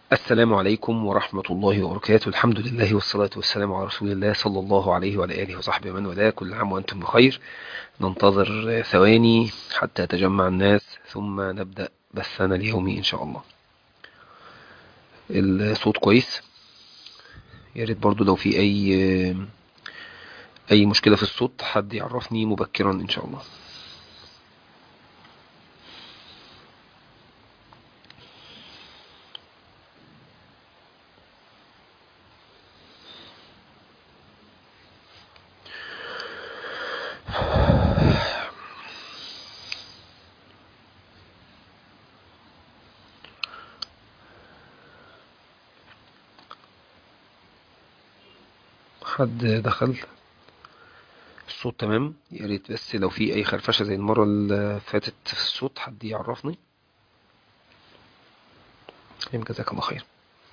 السلام عليكم ورحمة الله وبركاته الحمد لله والصلاة والسلام على رسول الله صلى الله عليه وعلى آله وصحبه ومن والاه كل عام وأنتم بخير ننتظر ثواني حتى يتجمع الناس ثم نبدأ بثنا اليومي إن شاء الله الصوت كويس يا ريت برضو لو في أي أي مشكلة في الصوت حد يعرفني مبكرا إن شاء الله حد دخل الصوت تمام يا ريت بس لو في اي خرفشه زي المره اللي فاتت في الصوت حد يعرفني يم جزاك الله خير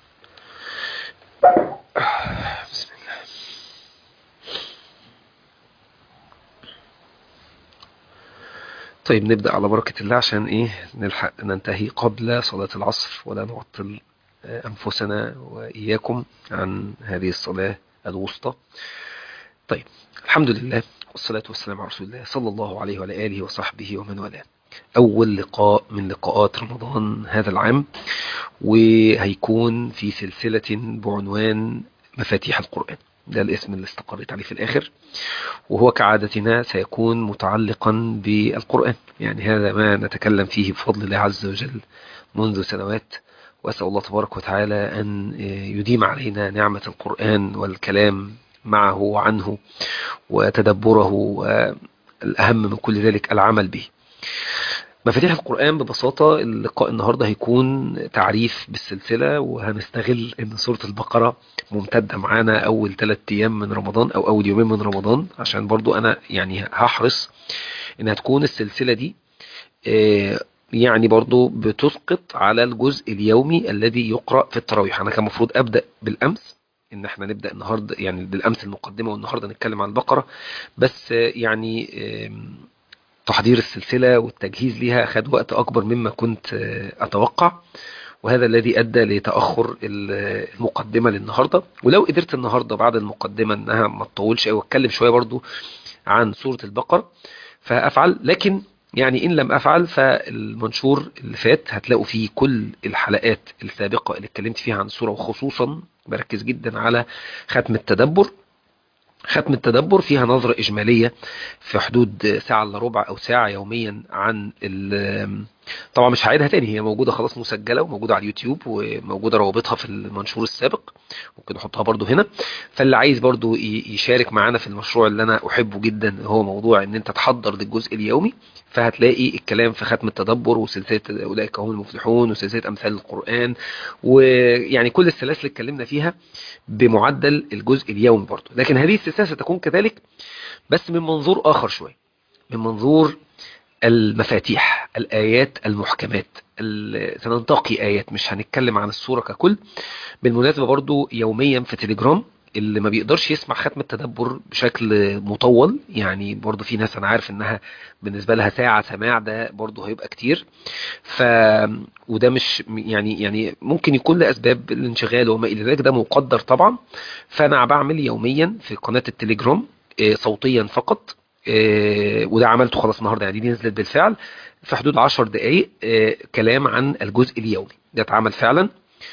بسم الله طيب نبدأ على بركة الله عشان ايه نلحق ننتهي قبل صلاة العصر ولا نعطل أنفسنا وإياكم عن هذه الصلاة الوسطى طيب الحمد لله والصلاة والسلام على رسول الله صلى الله عليه وعلى آله وصحبه ومن والاه أول لقاء من لقاءات رمضان هذا العام وهيكون في سلسلة بعنوان مفاتيح القرآن ده الاسم اللي استقريت عليه في الآخر وهو كعادتنا سيكون متعلقا بالقرآن يعني هذا ما نتكلم فيه بفضل الله عز وجل منذ سنوات وأسأل الله تبارك وتعالى أن يديم علينا نعمة القرآن والكلام معه وعنه وتدبره والأهم من كل ذلك العمل به مفاتيح القرآن ببساطة اللقاء النهاردة هيكون تعريف بالسلسلة وهنستغل ان سورة البقرة ممتدة معانا اول ثلاث ايام من رمضان او اول يومين من رمضان عشان برضو انا يعني هحرص انها تكون السلسلة دي يعني برضو بتسقط على الجزء اليومي الذي يقرأ في التراويح انا كان المفروض ابدأ بالامس ان احنا نبدأ النهاردة يعني بالامس المقدمة والنهاردة نتكلم عن البقرة بس يعني تحضير السلسلة والتجهيز لها خد وقت أكبر مما كنت أتوقع وهذا الذي أدى لتأخر المقدمة للنهاردة ولو قدرت النهاردة بعد المقدمة أنها ما تطولش أو أتكلم شوية برضو عن سورة البقرة فأفعل لكن يعني إن لم أفعل فالمنشور اللي فات هتلاقوا فيه كل الحلقات السابقة اللي اتكلمت فيها عن السورة وخصوصا بركز جدا على ختم التدبر ختم التدبر فيها نظرة إجمالية في حدود ساعة إلا ربع أو ساعة يوميا عن طبعا مش هعيدها تاني هي موجودة خلاص مسجلة وموجودة على اليوتيوب وموجودة روابطها في المنشور السابق ممكن احطها برضو هنا فاللي عايز برضو يشارك معانا في المشروع اللي انا احبه جدا هو موضوع ان انت تحضر للجزء اليومي فهتلاقي الكلام في ختم التدبر وسلسلة اولئك هم المفلحون وسلسلة امثال القرآن ويعني كل السلاسل اللي اتكلمنا فيها بمعدل الجزء اليومي برضو لكن هذه السلسلة ستكون كذلك بس من منظور اخر شوية من منظور المفاتيح الآيات المحكمات سننتقي آيات مش هنتكلم عن السورة ككل بالمناسبة برضو يوميا في تليجرام اللي ما بيقدرش يسمع ختم التدبر بشكل مطول يعني برضو في ناس انا عارف انها بالنسبة لها ساعة سماع ده برضو هيبقى كتير ف وده مش يعني يعني ممكن يكون لاسباب الانشغال وما الى ذلك ده مقدر طبعا فانا بعمل يوميا في قناة التليجرام صوتيا فقط وده عملته خلاص النهارده يعني دي نزلت بالفعل في حدود 10 دقائق كلام عن الجزء اليومي ده اتعمل فعلا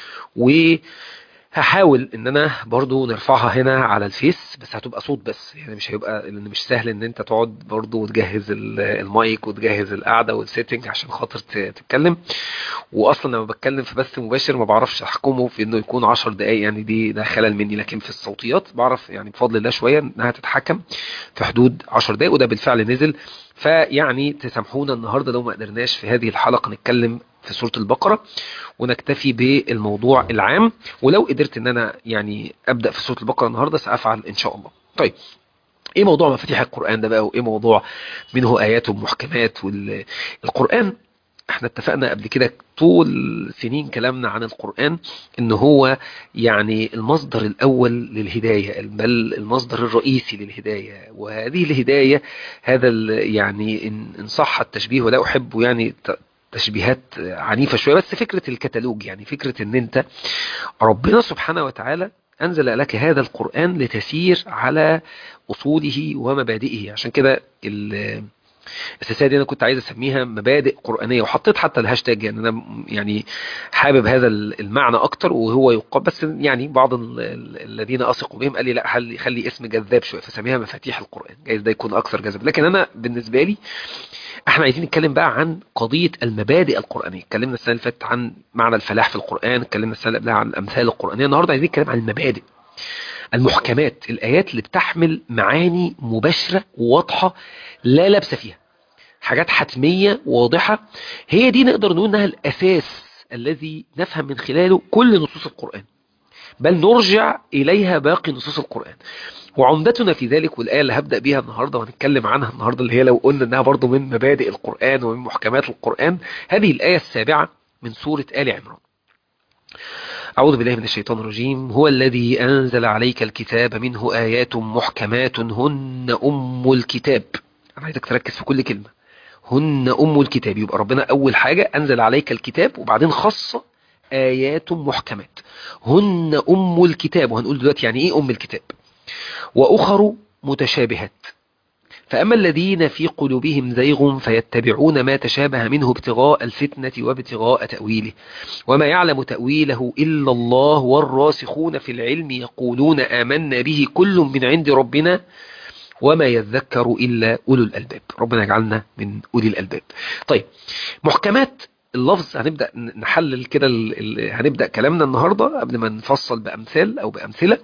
وهحاول ان انا برضو نرفعها هنا على الفيس بس هتبقى صوت بس يعني مش هيبقى لان مش سهل ان انت تقعد برضو وتجهز المايك وتجهز القعده والسيتنج عشان خاطر تتكلم واصلا لما بتكلم في بث مباشر ما بعرفش احكمه في انه يكون 10 دقائق يعني دي ده خلل مني لكن في الصوتيات بعرف يعني بفضل الله شويه انها تتحكم في حدود 10 دقائق وده بالفعل نزل فيعني تسامحونا النهارده لو ما قدرناش في هذه الحلقه نتكلم في سورة البقرة ونكتفي بالموضوع العام ولو قدرت ان انا يعني ابدأ في سورة البقرة النهاردة سأفعل ان شاء الله طيب ايه موضوع مفاتيح القرآن ده بقى وايه موضوع منه ايات ومحكمات والقرآن احنا اتفقنا قبل كده طول سنين كلامنا عن القرآن ان هو يعني المصدر الاول للهداية بل المصدر الرئيسي للهداية وهذه الهداية هذا يعني ان صح التشبيه ولا احب يعني تشبيهات عنيفة شوية بس فكرة الكتالوج يعني فكرة ان انت ربنا سبحانه وتعالى أنزل لك هذا القرآن لتسير على أصوله ومبادئه عشان كده السلسله دي انا كنت عايز اسميها مبادئ قرانيه وحطيت حتى الهاشتاج يعني انا يعني حابب هذا المعنى اكتر وهو يقال بس يعني بعض الذين اثق بهم قال لي لا خلي خلي اسم جذاب شويه فسميها مفاتيح القران جايز ده يكون اكثر جذب لكن انا بالنسبه لي احنا عايزين نتكلم بقى عن قضيه المبادئ القرانيه اتكلمنا السنه اللي فاتت عن معنى الفلاح في القران اتكلمنا السنه اللي قبلها عن الامثال القرانيه النهارده عايزين نتكلم عن المبادئ المحكمات الآيات اللي بتحمل معاني مباشرة وواضحة لا لبس فيها حاجات حتمية واضحة هي دي نقدر نقول انها الأساس الذي نفهم من خلاله كل نصوص القرآن بل نرجع إليها باقي نصوص القرآن وعمدتنا في ذلك والآية اللي هبدأ بيها النهاردة وهنتكلم عنها النهاردة اللي هي لو قلنا انها برضو من مبادئ القرآن ومن محكمات القرآن هذه الآية السابعة من سورة آل عمران أعوذ بالله من الشيطان الرجيم هو الذي أنزل عليك الكتاب منه آيات محكمات هن أم الكتاب أنا عايزك تركز في كل كلمة هن أم الكتاب يبقى ربنا أول حاجة أنزل عليك الكتاب وبعدين خص آيات محكمات هن أم الكتاب وهنقول دلوقتي يعني إيه أم الكتاب وأخر متشابهات فأما الذين في قلوبهم زيغ فيتبعون ما تشابه منه ابتغاء الفتنة وابتغاء تأويله وما يعلم تأويله إلا الله والراسخون في العلم يقولون آمنا به كل من عند ربنا وما يذكر إلا أولو الألباب ربنا يجعلنا من أولي الألباب طيب محكمات اللفظ هنبدأ نحلل كده هنبدأ كلامنا النهاردة قبل ما نفصل بأمثال أو بأمثلة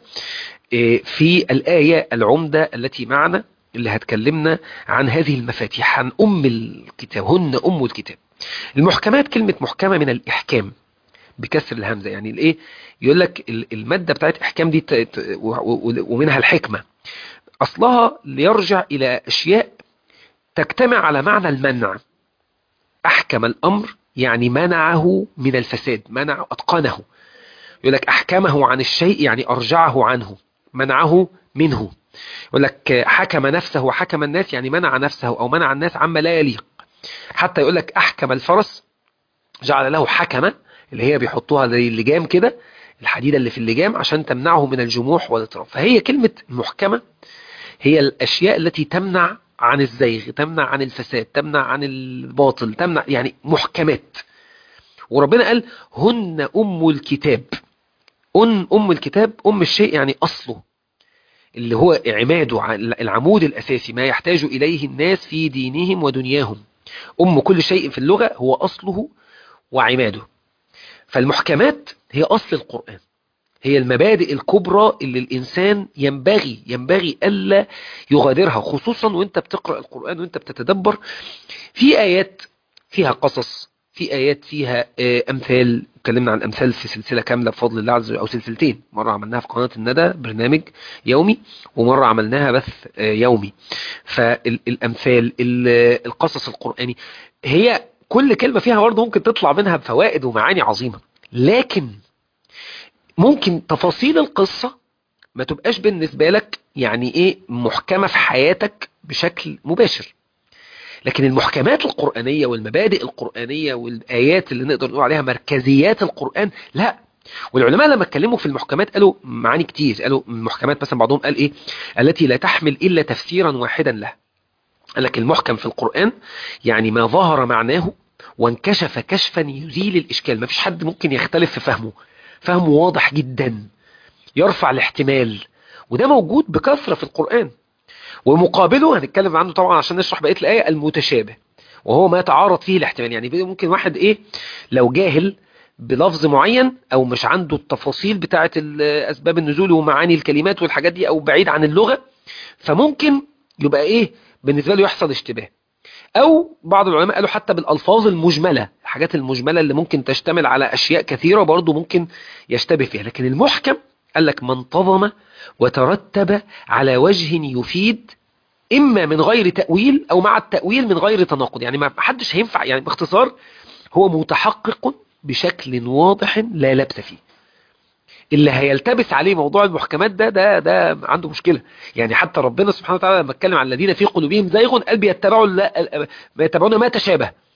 في الآية العمدة التي معنا اللي هتكلمنا عن هذه المفاتيح عن أم الكتاب هن أم الكتاب المحكمات كلمة محكمة من الإحكام بكسر الهمزة يعني الايه يقول لك المادة بتاعت إحكام دي ومنها الحكمة أصلها ليرجع إلى أشياء تجتمع على معنى المنع أحكم الأمر يعني منعه من الفساد منع أتقنه يقول لك أحكمه عن الشيء يعني أرجعه عنه منعه منه يقول لك حكم نفسه وحكم الناس يعني منع نفسه أو منع الناس عما لا يليق حتى يقول لك أحكم الفرس جعل له حكمة اللي هي بيحطوها زي اللجام كده الحديدة اللي في اللجام عشان تمنعه من الجموح والاضطراب فهي كلمة محكمة هي الأشياء التي تمنع عن الزيغ تمنع عن الفساد تمنع عن الباطل تمنع يعني محكمات وربنا قال هن أم الكتاب أن أم الكتاب أم الشيء يعني أصله اللي هو عماده العمود الأساسي ما يحتاج إليه الناس في دينهم ودنياهم أم كل شيء في اللغة هو أصله وعماده فالمحكمات هي أصل القرآن هي المبادئ الكبرى اللي الإنسان ينبغي ينبغي ألا يغادرها خصوصا وانت بتقرأ القرآن وانت بتتدبر في آيات فيها قصص في آيات فيها أمثال اتكلمنا عن أمثال في سلسلة كاملة بفضل الله عز وجل أو سلسلتين مرة عملناها في قناة الندى برنامج يومي ومرة عملناها بث يومي فالأمثال القصص القرآني هي كل كلمة فيها برضه ممكن تطلع منها بفوائد ومعاني عظيمة لكن ممكن تفاصيل القصة ما تبقاش بالنسبة لك يعني ايه محكمة في حياتك بشكل مباشر لكن المحكمات القرآنية والمبادئ القرآنية والآيات اللي نقدر نقول عليها مركزيات القرآن لا والعلماء لما اتكلموا في المحكمات قالوا معاني كتير قالوا المحكمات مثلا بعضهم قال ايه التي لا تحمل إلا تفسيرا واحدا لها قال لك المحكم في القرآن يعني ما ظهر معناه وانكشف كشفا يزيل الإشكال ما فيش حد ممكن يختلف في فهمه فهمه واضح جدا يرفع الاحتمال وده موجود بكثرة في القرآن ومقابله هنتكلم عنه طبعا عشان نشرح بقية الآية المتشابه وهو ما تعارض فيه الاحتمال يعني ممكن واحد ايه لو جاهل بلفظ معين او مش عنده التفاصيل بتاعة اسباب النزول ومعاني الكلمات والحاجات دي او بعيد عن اللغة فممكن يبقى ايه بالنسبة له يحصل اشتباه او بعض العلماء قالوا حتى بالالفاظ المجملة الحاجات المجملة اللي ممكن تشتمل على اشياء كثيرة برضو ممكن يشتبه فيها لكن المحكم قال لك ما انتظم وترتب على وجه يفيد إما من غير تأويل أو مع التأويل من غير تناقض يعني ما حدش هينفع يعني باختصار هو متحقق بشكل واضح لا لبس فيه اللي هيلتبس عليه موضوع المحكمات ده ده ده عنده مشكلة يعني حتى ربنا سبحانه وتعالى لما اتكلم عن الذين في قلوبهم زيغ قال بيتبعوا بيتبعون ما تشابه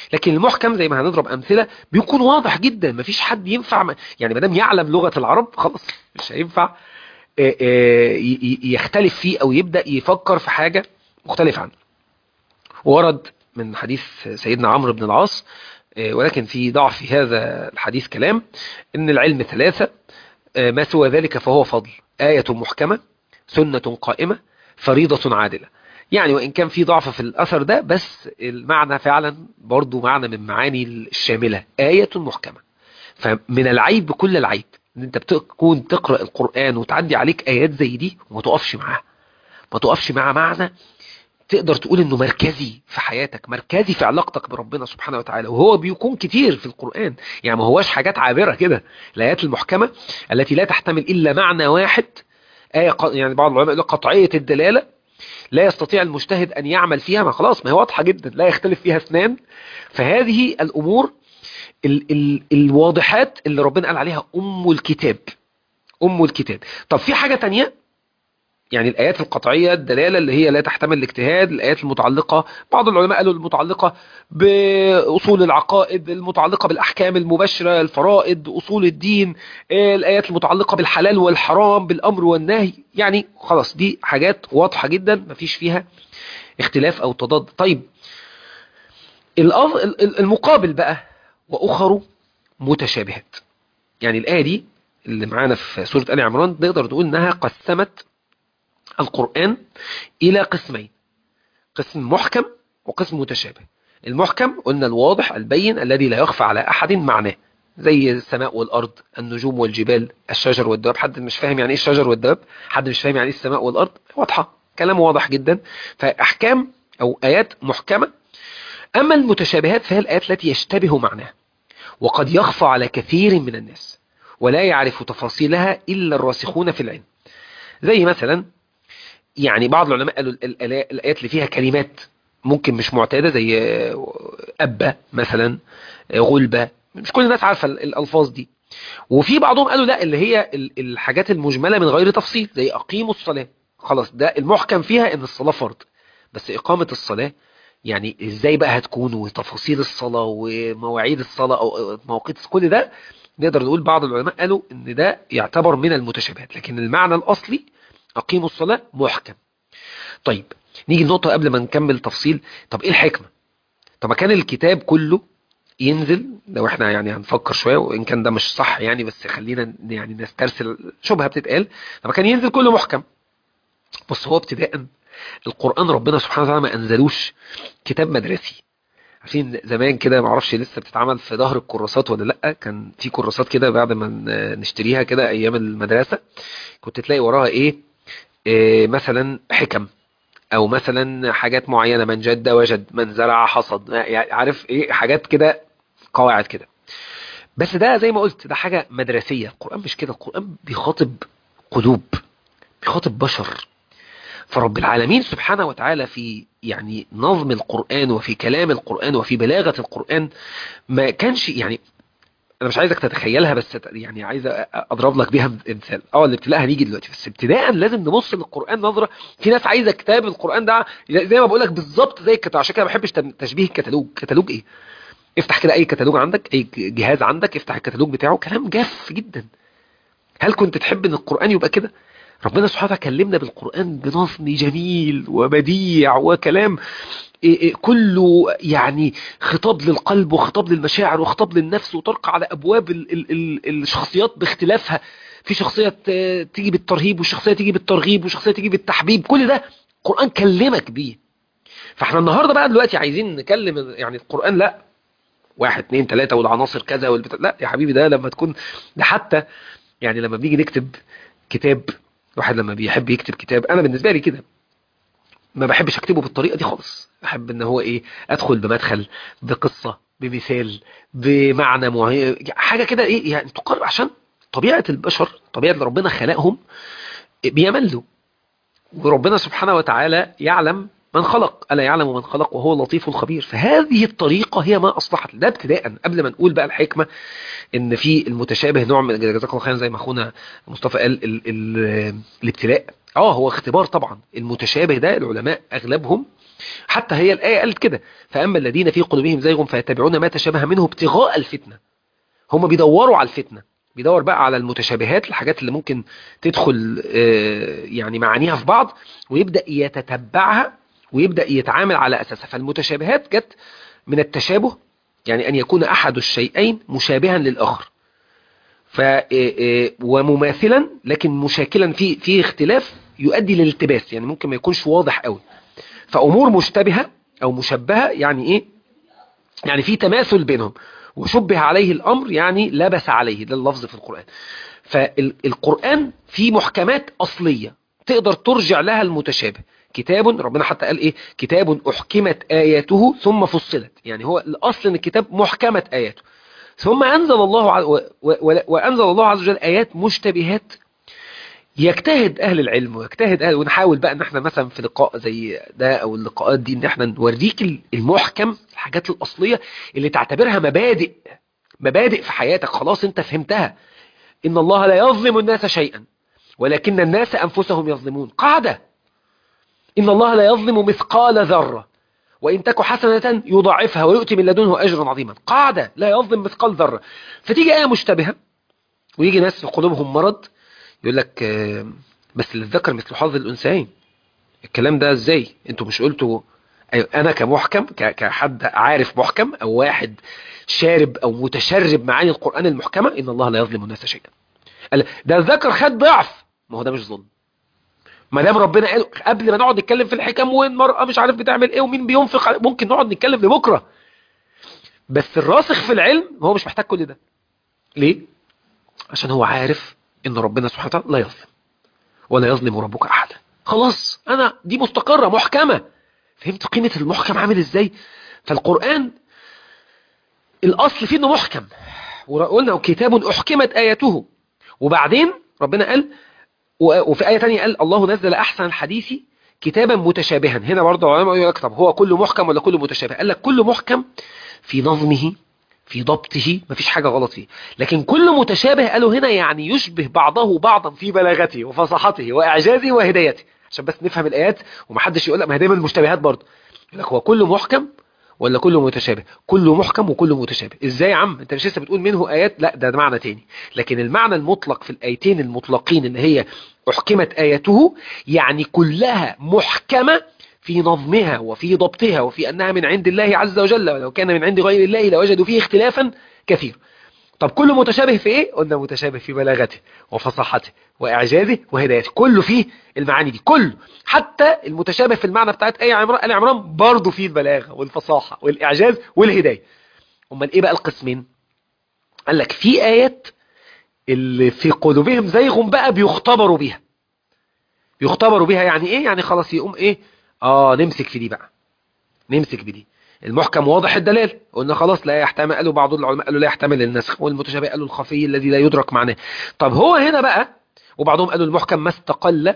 لكن المحكم زي ما هنضرب امثله بيكون واضح جدا مفيش حد ينفع ما يعني ما دام يعلم لغه العرب خلاص مش هينفع آه، آه، ي- ي- يختلف فيه او يبدا يفكر في حاجه مختلفه عنه ورد من حديث سيدنا عمرو بن العاص آه، ولكن في ضعف في هذا الحديث كلام ان العلم ثلاثه آه، ما سوى ذلك فهو فضل آية محكمة سنة قائمة فريضة عادلة يعني وإن كان في ضعف في الأثر ده بس المعنى فعلا برضو معنى من معاني الشاملة آية محكمة فمن العيب كل العيب ان انت بتكون تقرأ القرآن وتعدي عليك آيات زي دي وما تقفش معاها ما تقفش مع معنى تقدر تقول انه مركزي في حياتك مركزي في علاقتك بربنا سبحانه وتعالى وهو بيكون كتير في القرآن يعني ما هواش حاجات عابرة كده الآيات المحكمة التي لا تحتمل إلا معنى واحد آية ق- يعني بعض العلماء يقول قطعية الدلالة لا يستطيع المجتهد أن يعمل فيها ما خلاص ما هي واضحة جدا لا يختلف فيها اثنان فهذه الأمور ال ال الواضحات اللي ربنا قال عليها أم الكتاب أم الكتاب طب في حاجة تانية يعني الآيات القطعية الدلالة اللي هي لا تحتمل الاجتهاد الآيات المتعلقة بعض العلماء قالوا المتعلقة بأصول العقائد المتعلقة بالأحكام المباشرة الفرائض أصول الدين آه، الآيات المتعلقة بالحلال والحرام بالأمر والنهي يعني خلاص دي حاجات واضحة جدا مفيش فيها اختلاف أو تضاد طيب الأف- ال- ال- المقابل بقى وأخر متشابهات يعني الآية دي اللي معانا في سورة آل عمران نقدر نقول إنها قسمت القرآن إلى قسمين قسم محكم وقسم متشابه المحكم قلنا الواضح البين الذي لا يخفى على أحد معناه زي السماء والأرض النجوم والجبال الشجر والدواب حد مش فاهم يعني إيه الشجر والدواب حد مش فاهم يعني إيه السماء والأرض واضحة كلام واضح جدا فأحكام أو آيات محكمة أما المتشابهات فهي الآيات التي يشتبه معناها وقد يخفى على كثير من الناس ولا يعرف تفاصيلها إلا الراسخون في العلم زي مثلا يعني بعض العلماء قالوا ال- ال- الآيات اللي فيها كلمات ممكن مش معتادة زي أبا مثلا غلبة مش كل الناس عارفة ال- الألفاظ دي وفي بعضهم قالوا لا اللي هي ال- الحاجات المجملة من غير تفصيل زي أقيموا الصلاة خلاص ده المحكم فيها ان الصلاة فرض بس إقامة الصلاة يعني ازاي بقى هتكون وتفاصيل الصلاة ومواعيد الصلاة او مواقيت كل ده نقدر نقول بعض العلماء قالوا ان ده يعتبر من المتشابهات لكن المعنى الاصلي اقيموا الصلاة محكم طيب نيجي النقطة قبل ما نكمل تفصيل طب ايه الحكمة طب ما كان الكتاب كله ينزل لو احنا يعني هنفكر شوية وان كان ده مش صح يعني بس خلينا يعني نسترسل شبهة بتتقال لما كان ينزل كله محكم بص هو ابتداء القرآن ربنا سبحانه وتعالى ما انزلوش كتاب مدرسي عارفين زمان كده ما اعرفش لسه بتتعمل في ظهر الكراسات ولا لا كان في كراسات كده بعد ما نشتريها كده ايام المدرسة كنت تلاقي وراها ايه, إيه مثلا حكم او مثلا حاجات معينة من جد وجد من زرع حصد يعني عارف ايه حاجات كده قواعد كده بس ده زي ما قلت ده حاجة مدرسية القرآن مش كده القرآن بيخاطب قلوب بيخاطب بشر فرب العالمين سبحانه وتعالى في يعني نظم القرآن وفي كلام القرآن وفي بلاغة القرآن ما كانش يعني انا مش عايزك تتخيلها بس يعني عايز اضرب لك بيها مثال اه الابتلاء هنيجي دلوقتي بس ابتداء لازم نبص للقرآن نظرة في ناس عايزه كتاب القرآن ده زي ما بقول لك بالظبط زي الكتاب عشان كده ما بحبش تشبيه الكتالوج كتالوج ايه افتح كده اي كتالوج عندك اي جهاز عندك افتح الكتالوج بتاعه كلام جاف جدا هل كنت تحب ان القرآن يبقى كده ربنا سبحانه وتعالى كلمنا بالقرآن بنظم جميل وبديع وكلام كله يعني خطاب للقلب وخطاب للمشاعر وخطاب للنفس وترقى على أبواب ال ال ال الشخصيات باختلافها في شخصية تيجي بالترهيب وشخصية تيجي بالترغيب وشخصية تيجي بالتحبيب كل ده القرآن كلمك بيه فاحنا النهاردة بقى دلوقتي عايزين نكلم يعني القرآن لا واحد اتنين تلاتة والعناصر كذا والبتاع لا يا حبيبي ده لما تكون ده حتى يعني لما بنيجي نكتب كتاب واحد لما بيحب يكتب كتاب انا بالنسبة لي كده ما بحبش اكتبه بالطريقة دي خالص احب ان هو ايه ادخل بمدخل بقصة بمثال بمعنى معين حاجة كده ايه يعني تقرب عشان طبيعة البشر طبيعة اللي ربنا خلقهم بيملوا وربنا سبحانه وتعالى يعلم من خلق ألا يعلم من خلق وهو اللطيف الخبير فهذه الطريقة هي ما أصلحت ده ابتداء قبل ما نقول بقى الحكمة ان في المتشابه نوع من جزاكم الله خيرا زي ما اخونا مصطفى قال ال ال الابتلاء اه هو اختبار طبعا المتشابه ده العلماء اغلبهم حتى هي الآية قالت كده فأما الذين في قلوبهم زيغ فيتبعون ما تشابه منه ابتغاء الفتنة هم بيدوروا على الفتنة بيدور بقى على المتشابهات الحاجات اللي ممكن تدخل يعني معانيها في بعض ويبدأ يتتبعها ويبدأ يتعامل على أساسها فالمتشابهات جت من التشابه يعني أن يكون أحد الشيئين مشابها للآخر ف ومماثلا لكن مشاكلا في في اختلاف يؤدي للالتباس يعني ممكن ما يكونش واضح قوي فأمور مشتبهة أو مشبهة يعني إيه يعني في تماثل بينهم وشبه عليه الأمر يعني لبس عليه ده اللفظ في القرآن فالقرآن فيه محكمات أصلية تقدر ترجع لها المتشابه كتاب ربنا حتى قال إيه كتاب أحكمت آياته ثم فصلت يعني هو الأصل أن الكتاب محكمت آياته ثم أنزل الله و... و... وأنزل الله عز وجل آيات مشتبهات يجتهد أهل العلم ويجتهد أهل ونحاول بقى ان احنا مثلا في لقاء زي ده أو اللقاءات دي ان احنا نوريك المحكم الحاجات الأصلية اللي تعتبرها مبادئ مبادئ في حياتك خلاص انت فهمتها إن الله لا يظلم الناس شيئا ولكن الناس أنفسهم يظلمون قاعدة إن الله لا يظلم مثقال ذرة وإن تك حسنة يضاعفها ويؤتي من لدنه أجرا عظيما قاعدة لا يظلم مثقال ذرة فتيجي آية مشتبهة ويجي ناس في قلوبهم مرض يقول لك بس للذكر مثل حظ الأنثيين الكلام ده ازاي انتوا مش قلتوا انا كمحكم كحد عارف محكم او واحد شارب او متشرب معاني القرآن المحكمة ان الله لا يظلم الناس شيئا ده الذكر خد ضعف ما هو ده مش ظلم ما دام ربنا قال قبل ما نقعد نتكلم في الحكم والمرأة مش عارف بتعمل ايه ومين بينفق ممكن نقعد نتكلم لبكرة بس الراسخ في العلم هو مش محتاج كل ده ليه عشان هو عارف ان ربنا سبحانه وتعالى لا يظلم ولا يظلم ربك احدا خلاص انا دي مستقرة محكمة فهمت قيمة المحكم عامل ازاي فالقرآن الاصل فيه انه محكم وقلنا كتاب احكمت اياته وبعدين ربنا قال وفي آية تانية قال الله نزل أحسن الحديث كتابا متشابها هنا برضه علماء يقول لك طب هو كله محكم ولا كله متشابه قال لك كله محكم في نظمه في ضبطه مفيش حاجة غلط فيه لكن كل متشابه قالوا هنا يعني يشبه بعضه بعضا في بلاغته وفصاحته وإعجازه وهدايته عشان بس نفهم الآيات ومحدش يقول لك ما هي دايما المشتبهات برضه يقول لك هو كله محكم ولا كله متشابه كله محكم وكله متشابه ازاي يا عم انت مش لسه بتقول منه ايات لا ده معنى تاني لكن المعنى المطلق في الايتين المطلقين اللي هي احكمت اياته يعني كلها محكمة في نظمها وفي ضبطها وفي انها من عند الله عز وجل ولو كان من عند غير الله لوجدوا فيه اختلافا كثير طب كله متشابه في ايه قلنا متشابه في بلاغته وفصاحته واعجازه وهدايته كله فيه المعاني دي كله حتى المتشابه في المعنى بتاعت ايه عمران ال عمران برضه فيه البلاغه والفصاحه والاعجاز والهدايه امال ايه بقى القسمين قال لك في ايات اللي في قلوبهم زيغ بقى بيختبروا بيها بيختبروا بيها يعني ايه يعني خلاص يقوم ايه اه نمسك في دي بقى نمسك بدي المحكم واضح الدلال قلنا خلاص لا يحتمل قالوا بعض العلماء قالوا لا يحتمل النسخ والمتشابه قالوا الخفي الذي لا يدرك معناه طب هو هنا بقى وبعضهم قالوا المحكم ما استقل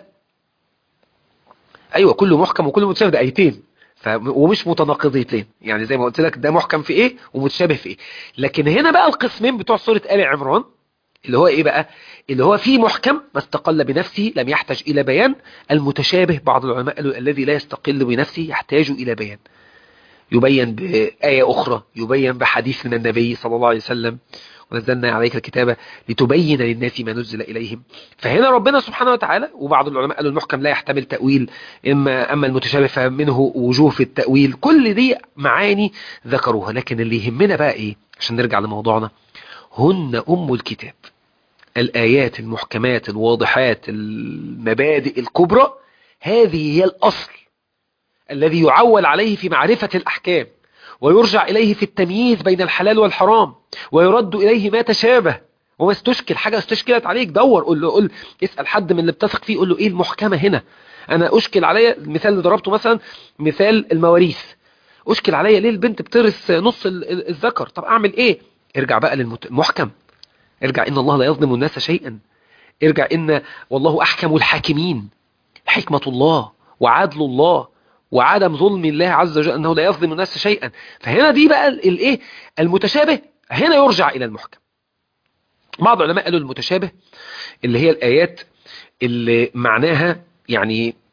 ايوه كله محكم وكله متشابه ده ايتين ف... ومش متناقضتين يعني زي ما قلت لك ده محكم في ايه ومتشابه في ايه لكن هنا بقى القسمين بتوع سوره ال عمران اللي هو ايه بقى اللي هو فيه محكم ما استقل بنفسه لم يحتاج الى بيان المتشابه بعض العلماء قالوا الذي لا يستقل بنفسه يحتاج الى بيان يبين بآية أخرى يبين بحديث من النبي صلى الله عليه وسلم ونزلنا عليك الكتابة لتبين للناس ما نزل إليهم فهنا ربنا سبحانه وتعالى وبعض العلماء قالوا المحكم لا يحتمل تأويل إما أما المتشابه فمنه وجوه في التأويل كل دي معاني ذكروها لكن اللي يهمنا بقى إيه عشان نرجع لموضوعنا هن أم الكتاب الآيات المحكمات الواضحات المبادئ الكبرى هذه هي الأصل الذي يعول عليه في معرفة الأحكام ويرجع إليه في التمييز بين الحلال والحرام ويرد إليه ما تشابه وما استشكل حاجة استشكلت عليك دور قول له قول اسأل حد من اللي بتثق فيه قول له إيه المحكمة هنا أنا أشكل عليا المثال اللي ضربته مثلا مثال المواريث أشكل عليا ليه البنت بترث نص الذكر طب أعمل إيه ارجع بقى للمحكم ارجع إن الله لا يظلم الناس شيئا ارجع إن والله أحكم الحاكمين حكمة الله وعدل الله وعدم ظلم الله عز وجل أنه لا يظلم الناس شيئا فهنا دي بقى الايه المتشابه هنا يرجع إلى المحكم بعض العلماء قالوا المتشابه اللي هي الآيات اللي معناها يعني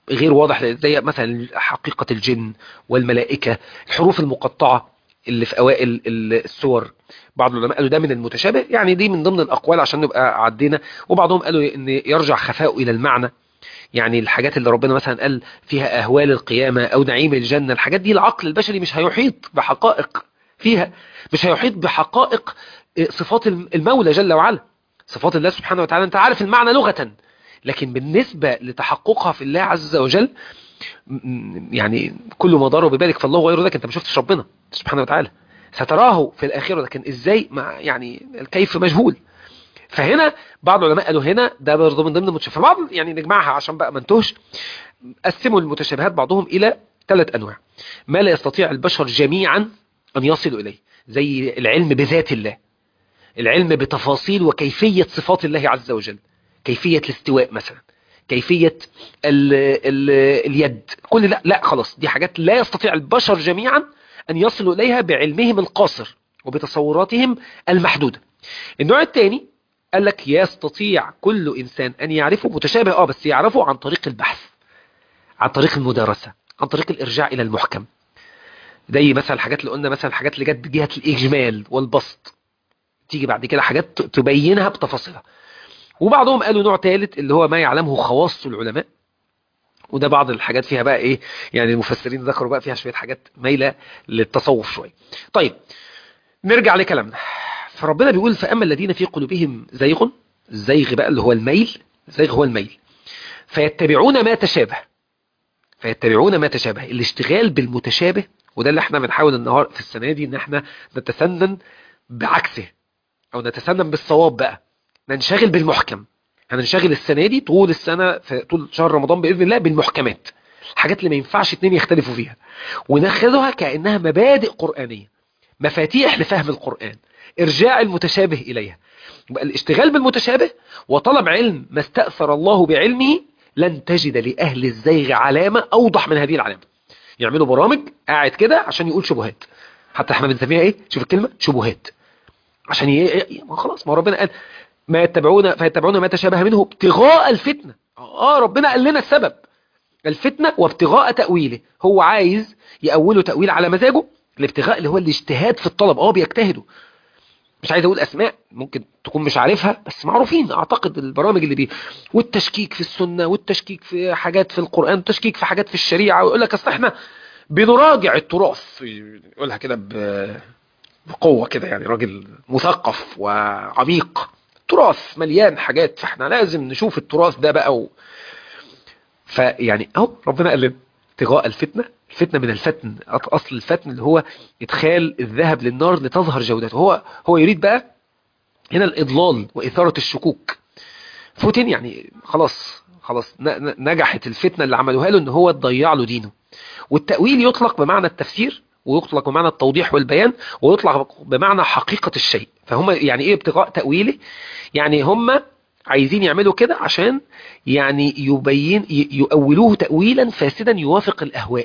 غير واضح زي مثلا حقيقة الجن والملائكة الحروف المقطعة اللي في أوائل السور بعض العلماء قالوا ده من المتشابه يعني دي من ضمن الأقوال عشان نبقى عدينا وبعضهم قالوا ان يرجع خفاء إلى المعنى يعني الحاجات اللي ربنا مثلا قال فيها أهوال القيامة أو نعيم الجنة الحاجات دي العقل البشري مش هيحيط بحقائق فيها مش هيحيط بحقائق صفات المولى جل وعلا صفات الله سبحانه وتعالى انت عارف المعنى لغة لكن بالنسبة لتحققها في الله عز وجل يعني كل ما ضرب ببالك فالله غير ذلك انت ما شفتش ربنا سبحانه وتعالى ستراه في الآخرة لكن ازاي مع يعني الكيف مجهول فهنا بعض العلماء قالوا هنا ده برضه من ضمن المتشابهات فبعض يعني نجمعها عشان بقى ما انتهش قسموا المتشابهات بعضهم الى ثلاث انواع ما لا يستطيع البشر جميعا ان يصلوا اليه زي العلم بذات الله العلم بتفاصيل وكيفية صفات الله عز وجل كيفية الاستواء مثلا كيفية ال ال اليد كل لا لا خلاص دي حاجات لا يستطيع البشر جميعا أن يصلوا إليها بعلمهم القاصر وبتصوراتهم المحدودة النوع الثاني قال لك يستطيع كل إنسان أن يعرفه متشابه آه بس يعرفه عن طريق البحث عن طريق المدارسة عن طريق الإرجاع إلى المحكم زي مثلا الحاجات اللي قلنا مثلا الحاجات اللي جت بجهة الإجمال والبسط تيجي بعد كده حاجات تبينها بتفاصيلها وبعضهم قالوا نوع ثالث اللي هو ما يعلمه خواص العلماء وده بعض الحاجات فيها بقى ايه يعني المفسرين ذكروا بقى فيها شويه حاجات مايله للتصوف شويه طيب نرجع لكلامنا فربنا بيقول فاما الذين في قلوبهم زيغ الزيغ بقى اللي هو الميل الزيغ هو الميل فيتبعون ما تشابه فيتبعون ما تشابه الاشتغال بالمتشابه وده اللي احنا بنحاول النهار في السنه دي ان احنا نتسنن بعكسه او نتسنن بالصواب بقى ننشغل بالمحكم هننشغل السنة دي طول السنة في طول شهر رمضان بإذن الله بالمحكمات الحاجات اللي ما ينفعش اتنين يختلفوا فيها وناخذها كأنها مبادئ قرآنية مفاتيح لفهم القرآن ارجاع المتشابه إليها الاشتغال بالمتشابه وطلب علم ما استأثر الله بعلمه لن تجد لأهل الزيغ علامة أوضح من هذه العلامة يعملوا برامج قاعد كده عشان يقول شبهات حتى احنا بنسميها ايه شوف الكلمة شبهات عشان ي... ما خلاص ما ربنا قال ما يتبعون فيتبعون ما تشابه منه ابتغاء الفتنة اه ربنا قال لنا السبب الفتنة وابتغاء تأويله هو عايز يأوله تأويل على مزاجه الابتغاء اللي هو الاجتهاد في الطلب اه بيجتهدوا مش عايز اقول اسماء ممكن تكون مش عارفها بس معروفين اعتقد البرامج اللي دي والتشكيك في السنة والتشكيك في حاجات في القرآن والتشكيك في حاجات في الشريعة ويقول لك اصل احنا بنراجع التراث يقولها كده بقوة كده يعني راجل مثقف وعميق تراث مليان حاجات فاحنا لازم نشوف التراث ده بقى و... فيعني اهو ربنا قال لنا ابتغاء الفتنة الفتنة من الفتن اصل الفتن اللي هو ادخال الذهب للنار لتظهر جودته هو هو يريد بقى هنا الاضلال واثارة الشكوك فوتين يعني خلاص خلاص نجحت الفتنة اللي عملوها له ان هو تضيع له دينه والتأويل يطلق بمعنى التفسير ويطلق بمعنى التوضيح والبيان ويطلق بمعنى حقيقة الشيء فهم يعني ايه ابتغاء تأويله يعني هم عايزين يعملوا كده عشان يعني يبين يؤولوه تأويلا فاسدا يوافق الأهواء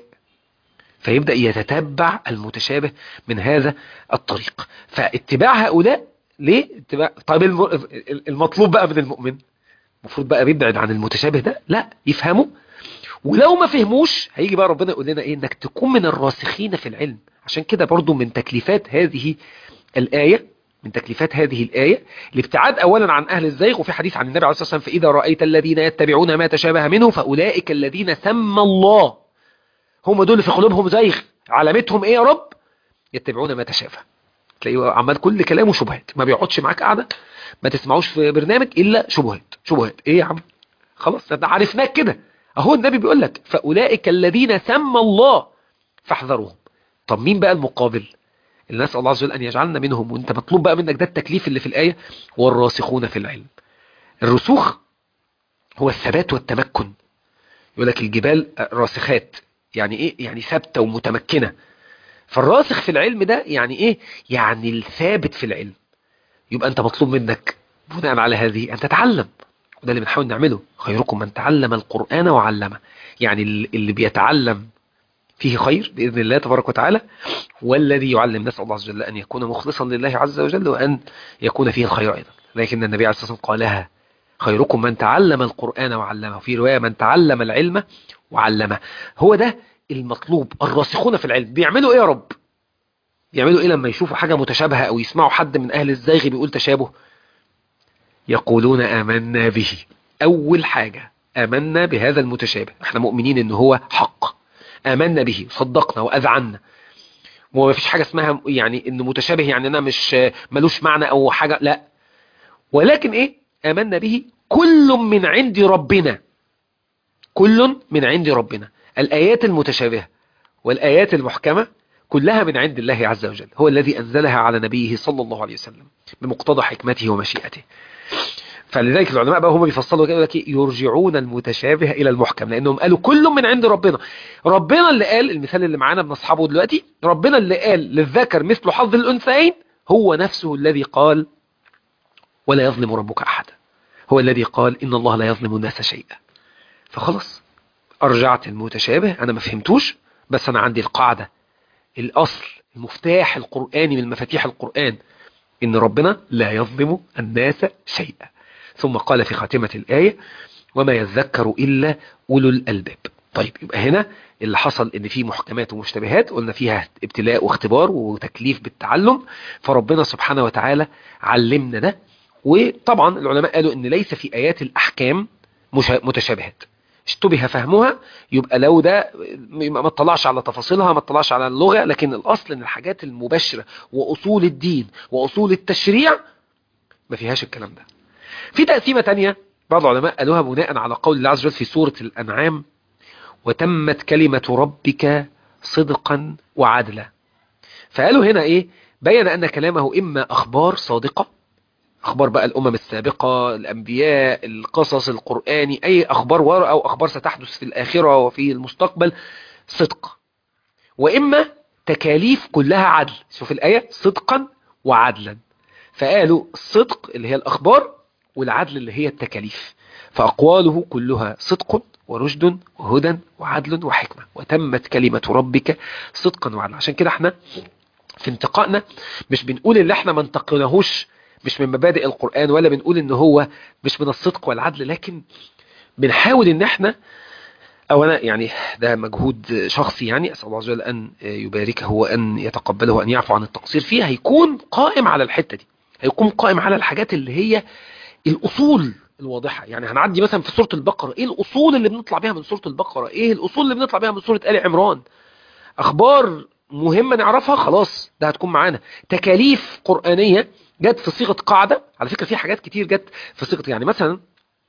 فيبدأ يتتبع المتشابه من هذا الطريق فاتباع هؤلاء ليه اتباع طيب المطلوب بقى من المؤمن المفروض بقى بيبعد عن المتشابه ده لا يفهمه ولو ما فهموش هيجي بقى ربنا يقول لنا ايه انك تكون من الراسخين في العلم عشان كده برضو من تكليفات هذه الآية من تكليفات هذه الآية الابتعاد أولا عن أهل الزيغ وفي حديث عن النبي عليه الصلاة والسلام فإذا رأيت الذين يتبعون ما تشابه منه فأولئك الذين سمى الله هم دول في قلوبهم زيغ علامتهم ايه يا رب يتبعون ما تشابه تلاقيه عمال كل كلامه شبهات ما بيقعدش معاك قاعدة ما تسمعوش في برنامج إلا شبهات شبهات ايه يا عم خلاص ده عرفناك كده اهو النبي بيقول لك فأولئك الذين سمى الله فاحذروهم طب مين بقى المقابل اللي نسأل الله عز وجل أن يجعلنا منهم وانت مطلوب بقى منك ده التكليف اللي في الآية والراسخون في العلم الرسوخ هو الثبات والتمكن يقول لك الجبال راسخات يعني ايه يعني ثابتة ومتمكنة فالراسخ في العلم ده يعني ايه يعني الثابت في العلم يبقى انت مطلوب منك بناء على هذه ان تتعلم وده اللي بنحاول نعمله خيركم من تعلم القرآن وعلمه يعني اللي بيتعلم فيه خير بإذن الله تبارك وتعالى والذي يعلم نسأل الله عز وجل أن يكون مخلصا لله عز وجل وأن يكون فيه الخير أيضا لكن النبي عليه الصلاة والسلام قالها خيركم من تعلم القرآن وعلمه في رواية من تعلم العلم وعلمه هو ده المطلوب الراسخون في العلم بيعملوا ايه يا رب يعملوا ايه لما يشوفوا حاجة متشابهة او يسمعوا حد من اهل الزيغ بيقول تشابه يقولون آمنا به اول حاجة آمنا بهذا المتشابه احنا مؤمنين ان هو حق آمنا به صدقنا وأذعنا وما فيش حاجة اسمها يعني انه متشابه يعني انا مش ملوش معنى او حاجة لا ولكن ايه آمنا به كل من عند ربنا كل من عند ربنا الآيات المتشابهة والآيات المحكمة كلها من عند الله عز وجل هو الذي أنزلها على نبيه صلى الله عليه وسلم بمقتضى حكمته ومشيئته فلذلك العلماء بقى هم بيفصلوا كده لك يرجعون المتشابه الى المحكم لانهم قالوا كل من عند ربنا ربنا اللي قال المثال اللي معانا بنصحابه دلوقتي ربنا اللي قال للذكر مثل حظ الانثيين هو نفسه الذي قال ولا يظلم ربك احدا هو الذي قال ان الله لا يظلم الناس شيئا فخلاص ارجعت المتشابه انا ما فهمتوش بس انا عندي القاعده الاصل المفتاح القراني من مفاتيح القران ان ربنا لا يظلم الناس شيئا ثم قال في خاتمة الآية وما يذكر إلا أولو الألباب طيب يبقى هنا اللي حصل ان في محكمات ومشتبهات قلنا فيها ابتلاء واختبار وتكليف بالتعلم فربنا سبحانه وتعالى علمنا ده وطبعا العلماء قالوا ان ليس في ايات الاحكام متشابهات اشتبه فهمها يبقى لو ده ما اطلعش على تفاصيلها ما اطلعش على اللغة لكن الاصل ان الحاجات المباشرة واصول الدين واصول التشريع ما فيهاش الكلام ده في تقسيمة تانية بعض العلماء قالوها بناء على قول الله عز وجل في سورة الأنعام وتمت كلمة ربك صدقا وعدلا فقالوا هنا إيه بين أن كلامه إما أخبار صادقة أخبار بقى الأمم السابقة الأنبياء القصص القرآني أي أخبار وراء أو أخبار ستحدث في الآخرة وفي المستقبل صدق وإما تكاليف كلها عدل شوف الآية صدقا وعدلا فقالوا الصدق اللي هي الأخبار والعدل اللي هي التكاليف فأقواله كلها صدق ورشد وهدى وعدل وحكمة وتمت كلمة ربك صدقا وعدلا عشان كده احنا في انتقائنا مش بنقول اللي احنا ما انتقناهوش مش من مبادئ القرآن ولا بنقول ان هو مش من الصدق والعدل لكن بنحاول ان احنا او انا يعني ده مجهود شخصي يعني اسال الله عز وجل ان يباركه وان يتقبله وان يعفو عن التقصير فيها هيكون قائم على الحته دي هيكون قائم على الحاجات اللي هي الاصول الواضحه يعني هنعدي مثلا في سوره البقره ايه الاصول اللي بنطلع بيها من سوره البقره ايه الاصول اللي بنطلع بيها من سوره ال عمران اخبار مهمه نعرفها خلاص ده هتكون معانا تكاليف قرانيه جت في صيغه قاعده على فكره في حاجات كتير جت في صيغه يعني مثلا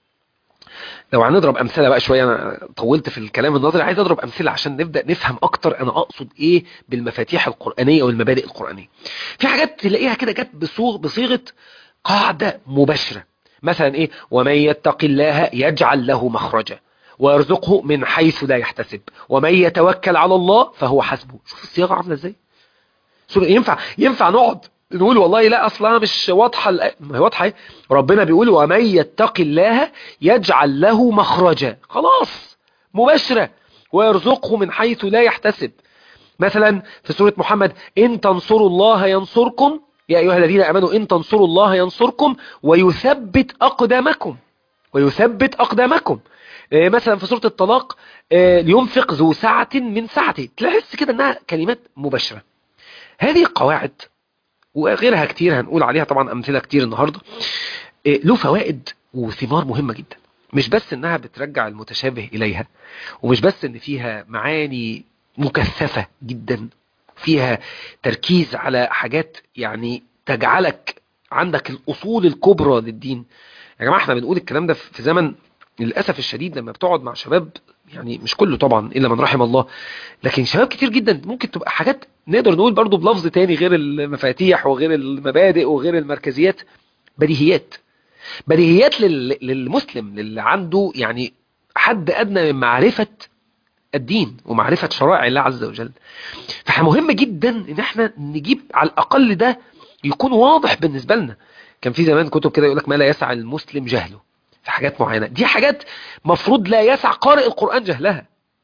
لو هنضرب امثله بقى شويه انا طولت في الكلام النظري عايز اضرب امثله عشان نبدا نفهم اكتر انا اقصد ايه بالمفاتيح القرانيه والمبادئ القرانيه في حاجات تلاقيها كده جت بصيغه قاعده مباشره مثلا ايه ومن يتق الله يجعل له مخرجا ويرزقه من حيث لا يحتسب ومن يتوكل على الله فهو حسبه شوف الصياغه عامله ازاي ينفع ينفع نقعد نقول والله لا اصلا مش واضحه ما هي واضحه ربنا بيقول ومن يتق الله يجعل له مخرجا خلاص مباشره ويرزقه من حيث لا يحتسب مثلا في سوره محمد ان تنصروا الله ينصركم يا أيها الذين أمنوا إن تنصروا الله ينصركم ويثبت أقدامكم ويثبت أقدامكم مثلا في سورة الطلاق لينفق ذو سعة من سعته تحس كده أنها كلمات مباشرة هذه قواعد وغيرها كتير هنقول عليها طبعا أمثلة كتير النهاردة له فوائد وثمار مهمة جدا مش بس انها بترجع المتشابه اليها ومش بس ان فيها معاني مكثفة جدا فيها تركيز على حاجات يعني تجعلك عندك الأصول الكبرى للدين يا جماعة احنا بنقول الكلام ده في زمن للأسف الشديد لما بتقعد مع شباب يعني مش كله طبعا إلا من رحم الله لكن شباب كتير جدا ممكن تبقى حاجات نقدر نقول برضو بلفظ تاني غير المفاتيح وغير المبادئ وغير المركزيات بديهيات بديهيات للمسلم للي عنده يعني حد أدنى من معرفة الدين ومعرفة شرائع الله عز وجل فمهم جدا ان احنا نجيب على الاقل ده يكون واضح بالنسبة لنا كان في زمان كتب كده يقولك ما لا يسع المسلم جهله في حاجات معينة دي حاجات مفروض لا يسع قارئ القرآن جهلها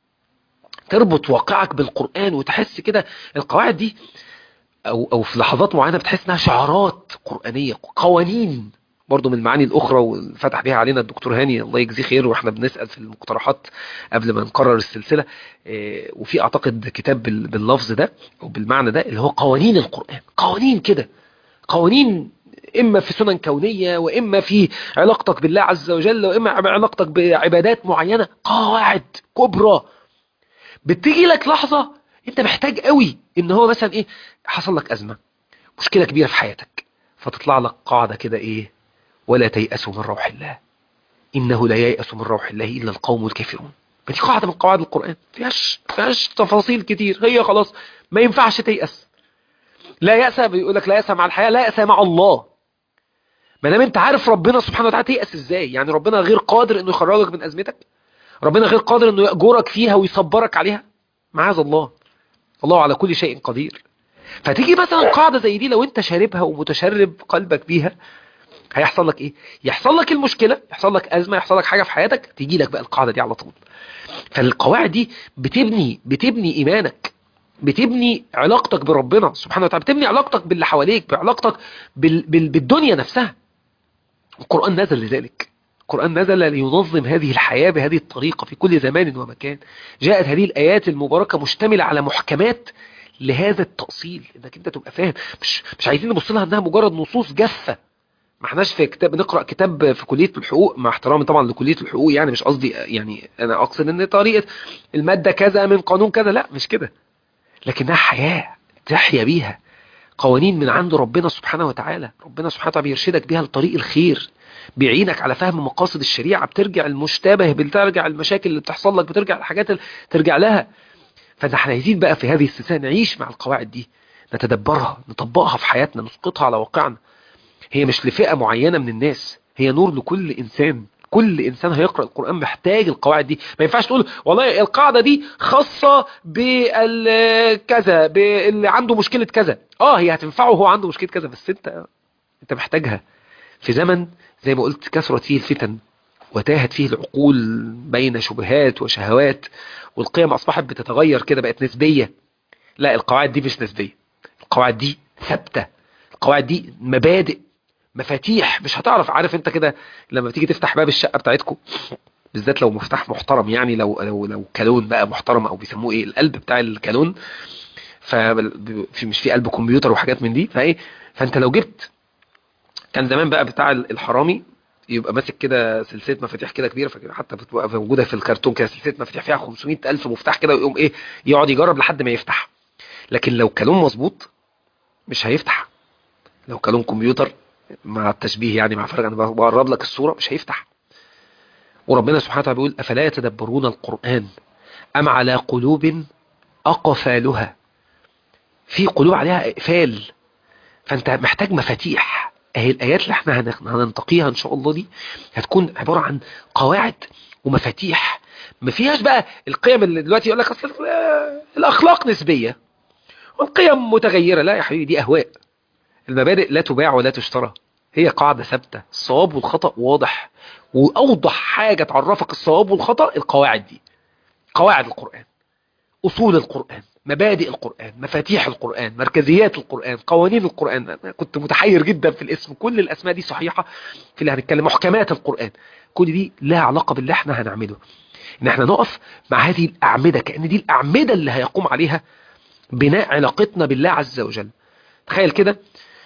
تربط واقعك بالقرآن وتحس كده القواعد دي او, أو في لحظات معينة بتحس انها شعارات قرآنية قوانين برضو من المعاني الأخرى وفتح بها علينا الدكتور هاني الله يجزيه خير واحنا بنسأل في المقترحات قبل ما نقرر السلسلة اه وفي أعتقد كتاب باللفظ ده أو بالمعنى ده اللي هو قوانين القرآن قوانين كده قوانين إما في سنن كونية وإما في علاقتك بالله عز وجل وإما علاقتك بعبادات معينة قواعد كبرى بتيجي لك لحظة انت محتاج قوي ان هو مثلا ايه حصل لك ازمة مشكلة كبيرة في حياتك فتطلع لك قاعدة كده ايه ولا تيأسوا من روح الله انه لا ييأس من روح الله الا القوم الكافرون فدي قاعدة من قواعد القرآن فيهاش فيهاش تفاصيل كتير هي خلاص ما ينفعش تيأس لا يأس بيقول لك لا يأس مع الحياة لا يأس مع الله ما دام انت عارف ربنا سبحانه وتعالى تيأس ازاي يعني ربنا غير قادر انه يخرجك من ازمتك ربنا غير قادر انه يأجرك فيها ويصبرك عليها معاذ الله الله على كل شيء قدير فتيجي مثلا قاعدة زي دي لو انت شاربها ومتشرب قلبك بيها هيحصل لك ايه يحصل لك المشكلة يحصل لك ازمة يحصل لك حاجة في حياتك تيجي لك بقى القاعدة دي على طول فالقواعد دي بتبني بتبني ايمانك بتبني علاقتك بربنا سبحانه وتعالى بتبني علاقتك باللي حواليك بعلاقتك بال... بال... بالدنيا نفسها القرآن نزل لذلك القرآن نزل لينظم هذه الحياة بهذه الطريقة في كل زمان ومكان جاءت هذه الآيات المباركة مشتملة على محكمات لهذا التأصيل انك انت تبقى فاهم مش, مش عايزين نبص لها انها مجرد نصوص جافة ما احناش في كتاب نقرأ كتاب في كلية الحقوق مع احترامي طبعا لكلية الحقوق يعني مش قصدي يعني انا اقصد ان طريقة المادة كذا من قانون كذا لا مش كده لكنها حياة تحيا بيها قوانين من عند ربنا سبحانه وتعالى ربنا سبحانه وتعالى بيرشدك بيها لطريق الخير بيعينك على فهم مقاصد الشريعة بترجع المشتبه بترجع المشاكل اللي بتحصل لك بترجع الحاجات اللي ترجع لها فاحنا عايزين بقى في هذه السلسلة نعيش مع القواعد دي نتدبرها نطبقها في حياتنا نسقطها على واقعنا هي مش لفئة معينة من الناس هي نور لكل إنسان كل إنسان هيقرأ القرآن محتاج القواعد دي ما ينفعش تقول والله القاعدة دي خاصة بالكذا باللي عنده مشكلة كذا اه هي هتنفعه وهو عنده مشكلة كذا بس انت انت محتاجها في زمن زي ما قلت كثرت فيه الفتن وتاهت فيه العقول بين شبهات وشهوات والقيم أصبحت بتتغير كده بقت نسبية لا القواعد دي مش نسبية القواعد دي ثابتة القواعد دي مبادئ مفاتيح مش هتعرف عارف انت كده لما بتيجي تفتح باب الشقة بتاعتكم بالذات لو مفتاح محترم يعني لو لو لو كالون بقى محترم او بيسموه ايه القلب بتاع الكالون ففي مش في قلب كمبيوتر وحاجات من دي فايه فانت لو جبت كان زمان بقى بتاع الحرامي يبقى ماسك كده سلسله مفاتيح كده كبيره حتى بتبقى موجوده في الكرتون كده سلسله مفاتيح فيها 500 الف مفتاح كده ويقوم ايه يقعد يجرب لحد ما يفتح لكن لو كالون مظبوط مش هيفتح لو كالون كمبيوتر مع التشبيه يعني مع فرق انا بقرب لك الصوره مش هيفتح وربنا سبحانه وتعالى بيقول افلا يتدبرون القران ام على قلوب اقفالها في قلوب عليها اقفال فانت محتاج مفاتيح اهي الايات اللي احنا هننتقيها ان شاء الله دي هتكون عبارة عن قواعد ومفاتيح ما فيهاش بقى القيم اللي دلوقتي يقول لك اصل الاخلاق نسبية والقيم متغيرة لا يا حبيبي دي اهواء المبادئ لا تباع ولا تشترى هي قاعدة ثابتة الصواب والخطأ واضح واوضح حاجة تعرفك الصواب والخطأ القواعد دي قواعد القرآن اصول القرآن مبادئ القرآن مفاتيح القرآن مركزيات القرآن قوانين القرآن أنا كنت متحير جدا في الاسم كل الأسماء دي صحيحة في اللي هنتكلم محكمات القرآن كل دي لها علاقة باللي احنا هنعمله ان احنا نقف مع هذه الأعمدة كأن دي الأعمدة اللي هيقوم عليها بناء علاقتنا بالله عز وجل تخيل كده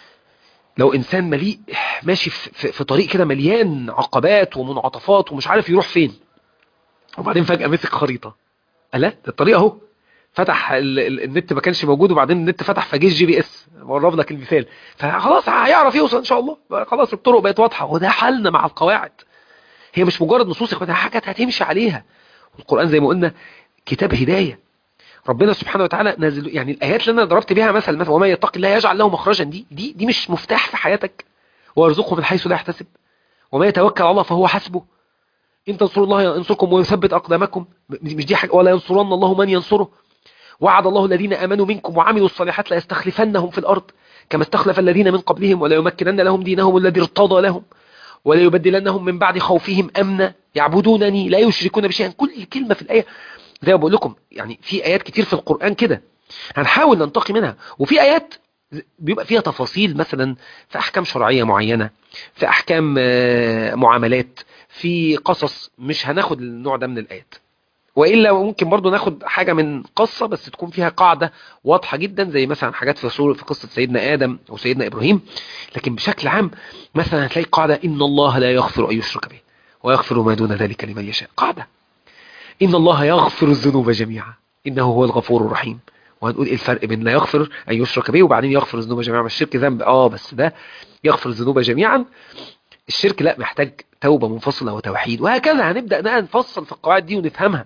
لو إنسان مليء ماشي في, في طريق كده مليان عقبات ومنعطفات ومش عارف يروح فين وبعدين فجأة مسك خريطة ألا الطريق اهو فتح النت ما كانش موجود وبعدين النت فتح فجه الجي بي اس بقرب لك المثال فخلاص هيعرف يوصل ان شاء الله خلاص الطرق بقت واضحه وده حلنا مع القواعد هي مش مجرد نصوص ده حاجات هتمشي عليها القران زي ما قلنا كتاب هدايه ربنا سبحانه وتعالى نازل يعني الايات اللي انا ضربت بيها مثل مثلا وما يتق الله يجعل له مخرجا دي دي دي مش مفتاح في حياتك ويرزقه من حيث لا يحتسب وما يتوكل على الله فهو حسبه ان تنصروا الله ينصركم ويثبت اقدامكم مش دي حاجه ولا ينصرن الله من ينصره وعد الله الذين آمنوا منكم وعملوا الصالحات لا يستخلفنهم في الأرض كما استخلف الذين من قبلهم ولا يمكنن لهم دينهم الذي ارتضى لهم ولا يبدلنهم من بعد خوفهم أمنا يعبدونني لا يشركون بشيئا كل كلمة في الآية زي ما بقول لكم يعني في آيات كتير في القرآن كده هنحاول ننتقي منها وفي آيات بيبقى فيها تفاصيل مثلا في احكام شرعيه معينه في احكام آه، معاملات في قصص مش هناخد النوع ده من الايات والا ممكن برضو ناخد حاجه من قصه بس تكون فيها قاعده واضحه جدا زي مثلا حاجات في سوره في قصه سيدنا ادم او سيدنا ابراهيم لكن بشكل عام مثلا هتلاقي قاعده ان الله لا يغفر ان يشرك به ويغفر ما دون ذلك لمن يشاء قاعده ان الله يغفر الذنوب جميعا انه هو الغفور الرحيم وهنقول ايه الفرق بين لا يغفر ان يشرك به وبعدين يغفر الذنوب جميعا مش الشرك ذنب اه بس ده يغفر الذنوب جميعا الشرك لا محتاج توبه منفصله وتوحيد وهكذا هنبدا بقى نفصل في القواعد دي ونفهمها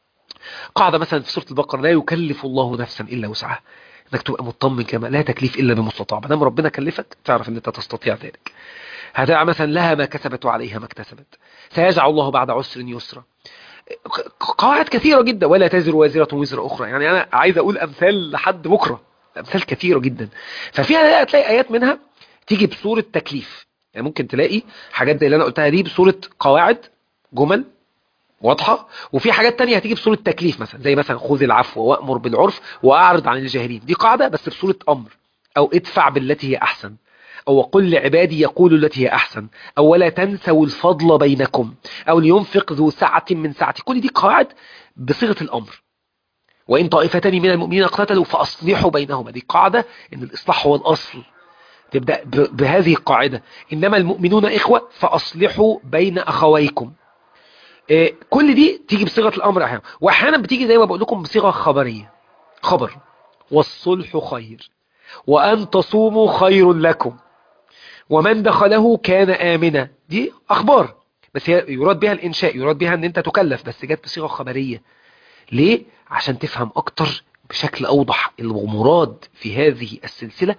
قاعده مثلا في سوره البقره لا يكلف الله نفسا الا وسعها انك تبقى مطمن كما لا تكليف الا بمستطاع ما دام ربنا كلفك تعرف ان انت تستطيع ذلك هتبقى مثلا لها ما كسبت وعليها ما اكتسبت سيجعل الله بعد عسر يسرا قواعد كثيرة جدا ولا تزر وازرة وزر أخرى يعني أنا عايز أقول أمثال لحد بكرة أمثال كثيرة جدا ففيها تلاقي آيات منها تيجي بصورة تكليف يعني ممكن تلاقي حاجات زي اللي أنا قلتها دي بصورة قواعد جمل واضحة وفي حاجات تانية هتيجي بصورة تكليف مثلا زي مثلا خذ العفو وأمر بالعرف وأعرض عن الجاهلين دي قاعدة بس بصورة أمر أو ادفع بالتي هي أحسن أو قل لعبادي يقولوا التي هي أحسن أو ولا تنسوا الفضل بينكم أو لينفق ذو سعة من سعته كل دي قواعد بصيغة الأمر وإن طائفتان من المؤمنين اقتتلوا فأصلحوا بينهما دي قاعدة إن الإصلاح هو الأصل تبدأ ب- بهذه القاعدة إنما المؤمنون إخوة فأصلحوا بين أخويكم إيه، كل دي تيجي بصيغة الأمر أحيانا وأحيانا بتيجي زي ما بقول لكم بصيغة خبرية خبر والصلح خير وأن تصوموا خير لكم ومن دخله كان آمنا دي أخبار بس هي يراد بها الإنشاء يراد بها أن أنت تكلف بس جت بصيغة خبرية ليه؟ عشان تفهم أكتر بشكل أوضح المراد في هذه السلسلة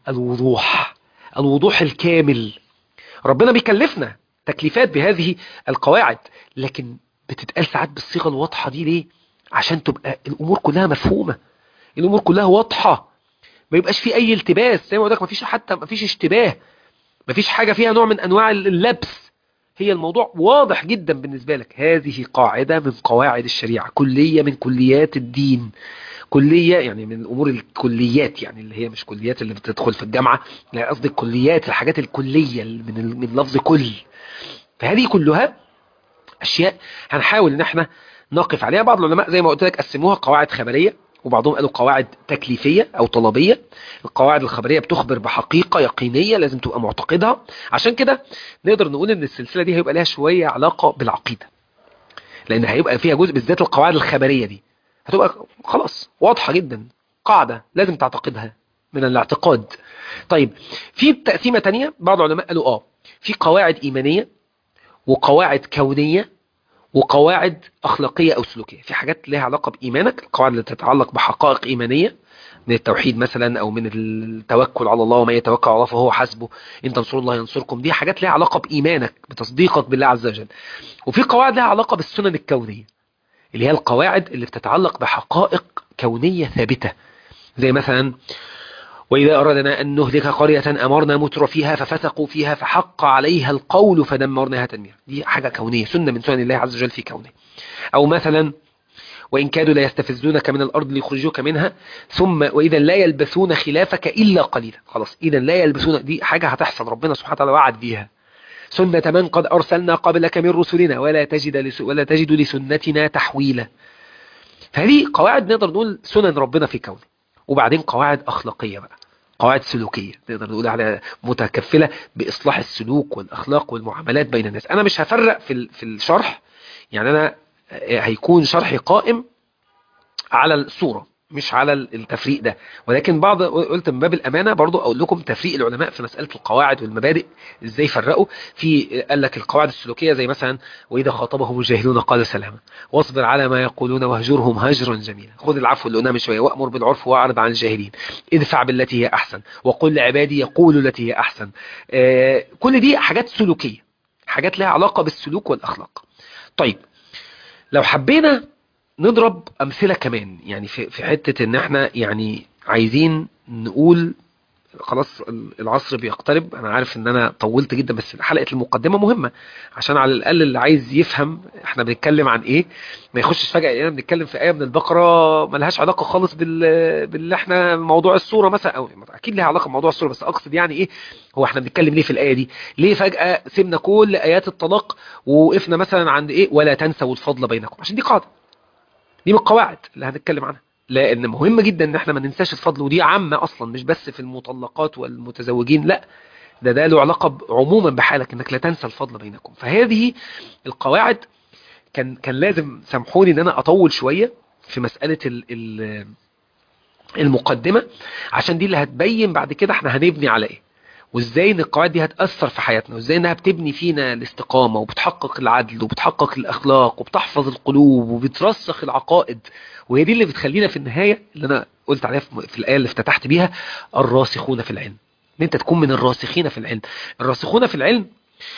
الوضوح الوضوح الكامل ربنا بيكلفنا تكليفات بهذه القواعد لكن بتتقال ساعات بالصيغة الواضحة دي ليه؟ عشان تبقى الأمور كلها مفهومة الأمور كلها واضحة ما يبقاش في أي التباس زي ما قلت لك مفيش حتى مفيش اشتباه مفيش حاجة فيها نوع من أنواع اللبس هي الموضوع واضح جدا بالنسبة لك هذه قاعدة من قواعد الشريعة كلية من كليات الدين كلية يعني من الأمور الكليات يعني اللي هي مش كليات اللي بتدخل في الجامعة لا قصدي الكليات الحاجات الكلية من ال- من لفظ كل فهذه كلها أشياء هنحاول إن احنا نقف عليها بعض العلماء زي ما قلت لك قسموها قواعد خبرية وبعضهم قالوا قواعد تكليفية أو طلبية القواعد الخبرية بتخبر بحقيقة يقينية لازم تبقى معتقدها عشان كده نقدر نقول ان السلسلة دي هيبقى لها شوية علاقة بالعقيدة لان هيبقى فيها جزء بالذات القواعد الخبرية دي هتبقى خلاص واضحة جدا قاعدة لازم تعتقدها من الاعتقاد طيب في تقسيمة تانية بعض العلماء قالوا اه في قواعد إيمانية وقواعد كونية وقواعد أخلاقية أو سلوكية في حاجات لها علاقة بإيمانك القواعد اللي تتعلق بحقائق إيمانية من التوحيد مثلا أو من التوكل على الله وما يتوكل على الله فهو حسبه إن تنصروا الله ينصركم دي حاجات لها علاقة بإيمانك بتصديقك بالله عز وجل وفي قواعد لها علاقة بالسنن الكونية اللي هي القواعد اللي بتتعلق بحقائق كونية ثابتة زي مثلا وإذا أردنا أن نهلك قرية أمرنا متر فيها ففسقوا فيها فحق عليها القول فدمرناها تدميرا دي حاجة كونية سنة من سنن الله عز وجل في كونه أو مثلا وإن كادوا لا يستفزونك من الأرض ليخرجوك منها ثم وإذا لا يلبثون خلافك إلا قليلا خلاص إذا لا يلبثون دي حاجة هتحصل ربنا سبحانه وتعالى وعد بيها سنة من قد أرسلنا قبلك من رسلنا ولا تجد لس ولا تجد لسنتنا تحويلا فهذه قواعد نقدر نقول سنن ربنا في كونه وبعدين قواعد أخلاقية بقى قواعد سلوكية نقدر نقول على متكفلة بإصلاح السلوك والأخلاق والمعاملات بين الناس أنا مش هفرق في في الشرح يعني أنا هيكون شرحي قائم على الصورة مش على التفريق ده ولكن بعض قلت من باب الأمانة برضو أقول لكم تفريق العلماء في مسألة القواعد والمبادئ إزاي فرقوا في قال لك القواعد السلوكية زي مثلا وإذا خاطبهم الجاهلون قال سلاما واصبر على ما يقولون واهجرهم هجرا جميلا خذ العفو اللي قلناه من شوية وأمر بالعرف وأعرض عن الجاهلين ادفع بالتي هي أحسن وقل لعبادي يقولوا التي هي أحسن آه كل دي حاجات سلوكية حاجات لها علاقة بالسلوك والأخلاق طيب لو حبينا نضرب أمثلة كمان يعني في في حتة إن إحنا يعني عايزين نقول خلاص العصر بيقترب انا عارف ان انا طولت جدا بس حلقة المقدمة مهمة عشان على الاقل اللي عايز يفهم احنا بنتكلم عن ايه ما يخشش فجأة ايه بنتكلم في آية من البقرة ملهاش علاقة خالص بال باللي احنا موضوع الصورة مثلا او اكيد لها علاقة بموضوع الصورة بس اقصد يعني ايه هو احنا بنتكلم ليه في الآية دي ليه فجأة سيبنا كل آيات الطلاق ووقفنا مثلا عند ايه ولا تنسوا الفضل بينكم عشان دي قاعدة دي من القواعد اللي هنتكلم عنها لان مهم جدا ان احنا ما ننساش الفضل ودي عامة اصلا مش بس في المطلقات والمتزوجين لا ده ده له علاقة عموما بحالك انك لا تنسى الفضل بينكم فهذه القواعد كان كان لازم سامحوني ان انا اطول شوية في مسألة ال ال المقدمة عشان دي اللي هتبين بعد كده احنا هنبني على ايه وازاي ان القواعد دي هتأثر في حياتنا وازاي انها بتبني فينا الاستقامة وبتحقق العدل وبتحقق الاخلاق وبتحفظ القلوب وبترسخ العقائد وهي دي اللي بتخلينا في النهاية اللي انا قلت عليها في الآية اللي افتتحت بيها الراسخون في العلم ان انت تكون من الراسخين في العلم الراسخون في العلم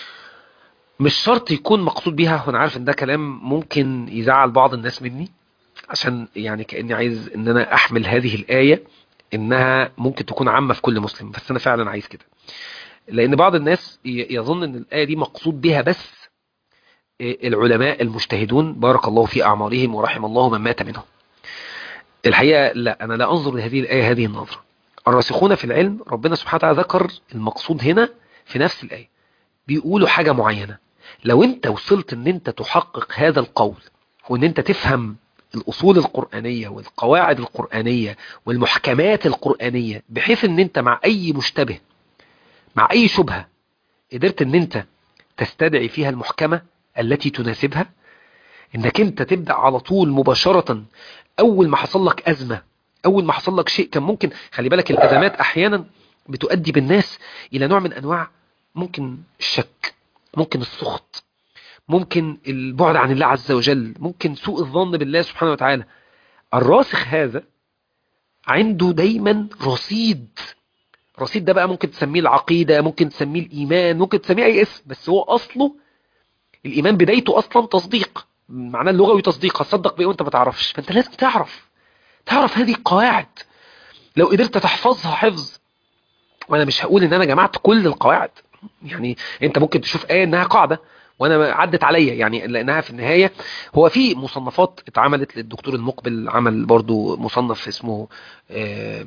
مش شرط يكون مقصود بيها وانا عارف ان ده كلام ممكن يزعل بعض الناس مني عشان يعني كأني عايز ان انا احمل هذه الآية انها ممكن تكون عامة في كل مسلم بس انا فعلا عايز كده لان بعض الناس يظن ان الآية دي مقصود بها بس العلماء المجتهدون بارك الله في أعمارهم ورحم الله من مات منهم الحقيقة لا أنا لا أنظر لهذه الآية هذه النظرة الراسخون في العلم ربنا سبحانه وتعالى ذكر المقصود هنا في نفس الآية بيقولوا حاجة معينة لو انت وصلت ان انت تحقق هذا القول وان انت تفهم الأصول القرآنية والقواعد القرآنية والمحكمات القرآنية بحيث ان انت مع أي مشتبه مع أي شبهة قدرت ان انت تستدعي فيها المحكمة التي تناسبها انك انت تبدأ على طول مباشرة اول ما حصل لك ازمة اول ما حصل لك شيء كان ممكن خلي بالك الازمات احيانا بتؤدي بالناس الى نوع من انواع ممكن الشك ممكن السخط ممكن البعد عن الله عز وجل ممكن سوء الظن بالله سبحانه وتعالى الراسخ هذا عنده دايما رصيد رصيد ده بقى ممكن تسميه العقيدة ممكن تسميه الإيمان ممكن تسميه أي اسم بس هو أصله الإيمان بدايته أصلا تصديق معناه اللغوي تصديق هتصدق بإيه وانت ما تعرفش فانت لازم تعرف تعرف هذه القواعد لو قدرت تحفظها حفظ وانا مش هقول ان انا جمعت كل القواعد يعني انت ممكن تشوف ايه انها قاعدة وانا عدت عليا يعني لانها في النهاية هو في مصنفات اتعملت للدكتور المقبل عمل برضو مصنف اسمه اه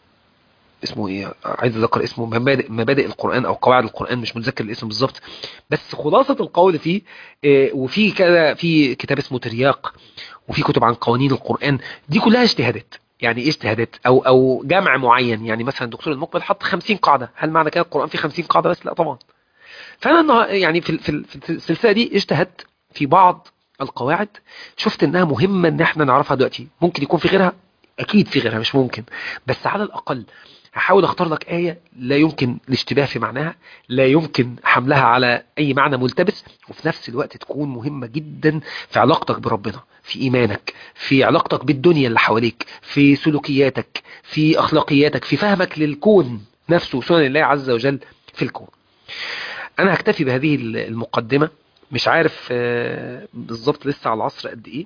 اسمه ايه عايز اذكر اسمه مبادئ مبادئ القرآن او قواعد القرآن مش متذكر الاسم بالظبط بس خلاصة القول فيه اه وفي كده في كتاب اسمه ترياق وفي كتب عن قوانين القرآن دي كلها اجتهادات يعني ايه اجتهادات او او جمع معين يعني مثلا الدكتور المقبل حط 50 قاعدة هل معنى كده القرآن فيه 50 قاعدة بس لا طبعا فانا يعني في في السلسلة دي اجتهدت في بعض القواعد شفت انها مهمة ان احنا نعرفها دلوقتي ممكن يكون في غيرها اكيد في غيرها مش ممكن بس على الاقل هحاول اختار لك آية لا يمكن الاشتباه في معناها لا يمكن حملها على اي معنى ملتبس وفي نفس الوقت تكون مهمة جدا في علاقتك بربنا في ايمانك في علاقتك بالدنيا اللي حواليك في سلوكياتك في اخلاقياتك في فهمك للكون نفسه سنن الله عز وجل في الكون انا هكتفي بهذه المقدمة مش عارف بالظبط لسه على العصر قد ايه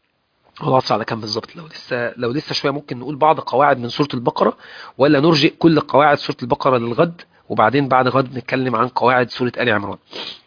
هو العصر على كام بالظبط لو لسه لو لسه شويه ممكن نقول بعض قواعد من سوره البقره ولا نرجئ كل قواعد سوره البقره للغد وبعدين بعد غد نتكلم عن قواعد سوره ال عمران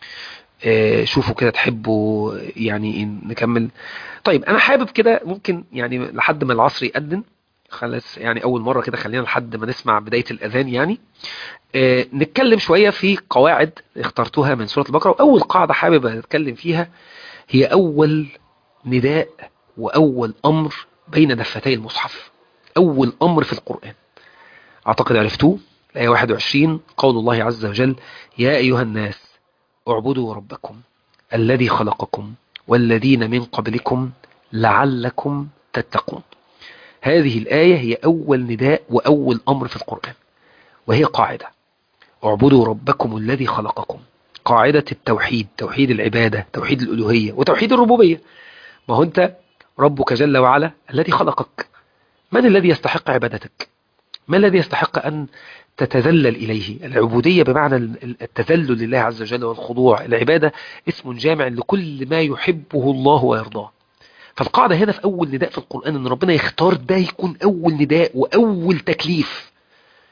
آه شوفوا كده تحبوا يعني نكمل طيب انا حابب كده ممكن يعني لحد ما العصر يأذن خلاص يعني اول مره كده خلينا لحد ما نسمع بدايه الاذان يعني آه نتكلم شويه في قواعد اخترتوها من سوره البقره واول قاعده حابب اتكلم فيها هي اول نداء وأول أمر بين دفتي المصحف أول أمر في القرآن أعتقد عرفتوه الآية 21 قول الله عز وجل يا أيها الناس اعبدوا ربكم الذي خلقكم والذين من قبلكم لعلكم تتقون هذه الآية هي أول نداء وأول أمر في القرآن وهي قاعدة اعبدوا ربكم الذي خلقكم قاعدة التوحيد توحيد العبادة توحيد الألوهية وتوحيد الربوبية ما هو أنت ربك جل وعلا الذي خلقك من الذي يستحق عبادتك ما الذي يستحق أن تتذلل إليه العبودية بمعنى التذلل لله عز وجل والخضوع العبادة اسم جامع لكل ما يحبه الله ويرضاه فالقاعدة هنا في أول نداء في القرآن أن ربنا يختار ده يكون أول نداء وأول تكليف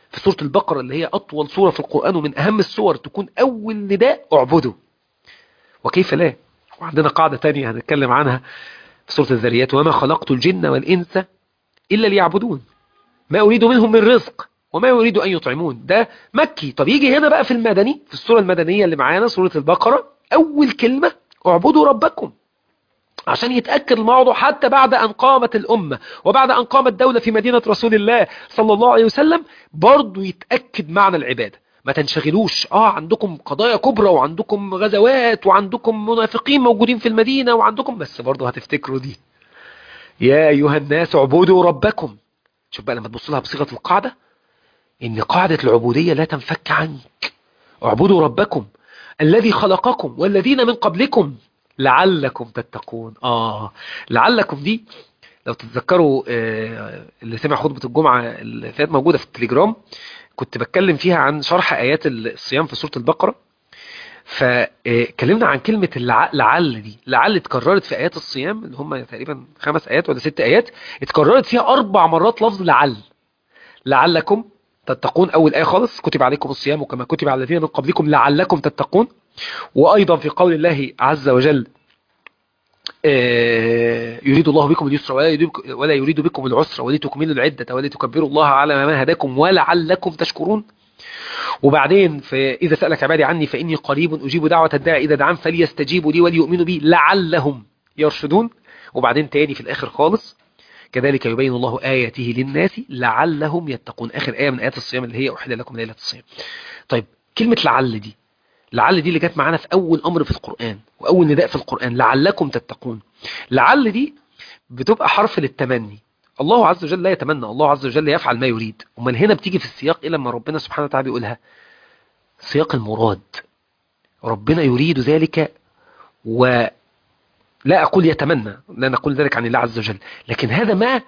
في سورة البقرة اللي هي أطول سورة في القرآن ومن أهم السور تكون أول نداء اعبده وكيف لا وعندنا قاعدة تانية هنتكلم عنها في سورة الذريات وما خلقت الجن والإنس إلا ليعبدون ما أريد منهم من رزق وما يريد أن يطعمون ده مكي طب يجي هنا بقى في المدني في السورة المدنية اللي معانا سورة البقرة أول كلمة اعبدوا ربكم عشان يتأكد الموضوع حتى بعد أن قامت الأمة وبعد أن قامت دولة في مدينة رسول الله صلى الله عليه وسلم برضو يتأكد معنى العبادة ما تنشغلوش اه عندكم قضايا كبرى وعندكم غزوات وعندكم منافقين موجودين في المدينة وعندكم بس برضو هتفتكروا دي يا أيها الناس اعبدوا ربكم شوف بقى لما تبص لها بصيغة القاعدة إن قاعدة العبودية لا تنفك عنك اعبدوا ربكم الذي خلقكم والذين من قبلكم لعلكم تتقون آه لعلكم دي لو تتذكروا آه اللي سمع خطبة الجمعة اللي فاتت موجودة في التليجرام كنت بتكلم فيها عن شرح آيات الصيام في سورة البقرة فكلمنا عن كلمة لعل دي لعل اتكررت في آيات الصيام اللي هم تقريبا خمس آيات ولا ست آيات اتكررت فيها أربع مرات لفظ لعل لعلكم تتقون أول آية خالص كتب عليكم الصيام كما كتب على الذين من قبلكم لعلكم تتقون وأيضا في قول الله عز وجل يريد الله بكم اليسر ولا يريد, ولا يريد بكم العسر ولتكملوا العدة ولتكبروا الله على ما هداكم ولعلكم تشكرون وبعدين في إذا سألك عبادي عني فإني قريب أجيب دعوة الداعي إذا دعان فليستجيبوا لي وليؤمنوا بي لعلهم يرشدون وبعدين تاني في الآخر خالص كذلك يبين الله آياته للناس لعلهم يتقون آخر آية من آيات الصيام اللي هي أحل لكم ليلة الصيام طيب كلمة لعل دي لعل دي اللي جت معانا في أول أمر في القرآن وأول نداء في القرآن لعلكم تتقون لعل دي بتبقى حرف للتمني الله عز وجل لا يتمنى الله عز وجل يفعل ما يريد ومن هنا بتيجي في السياق إلى ما ربنا سبحانه وتعالى بيقولها سياق المراد ربنا يريد ذلك ولا أقول يتمنى لا نقول ذلك عن الله عز وجل لكن هذا ما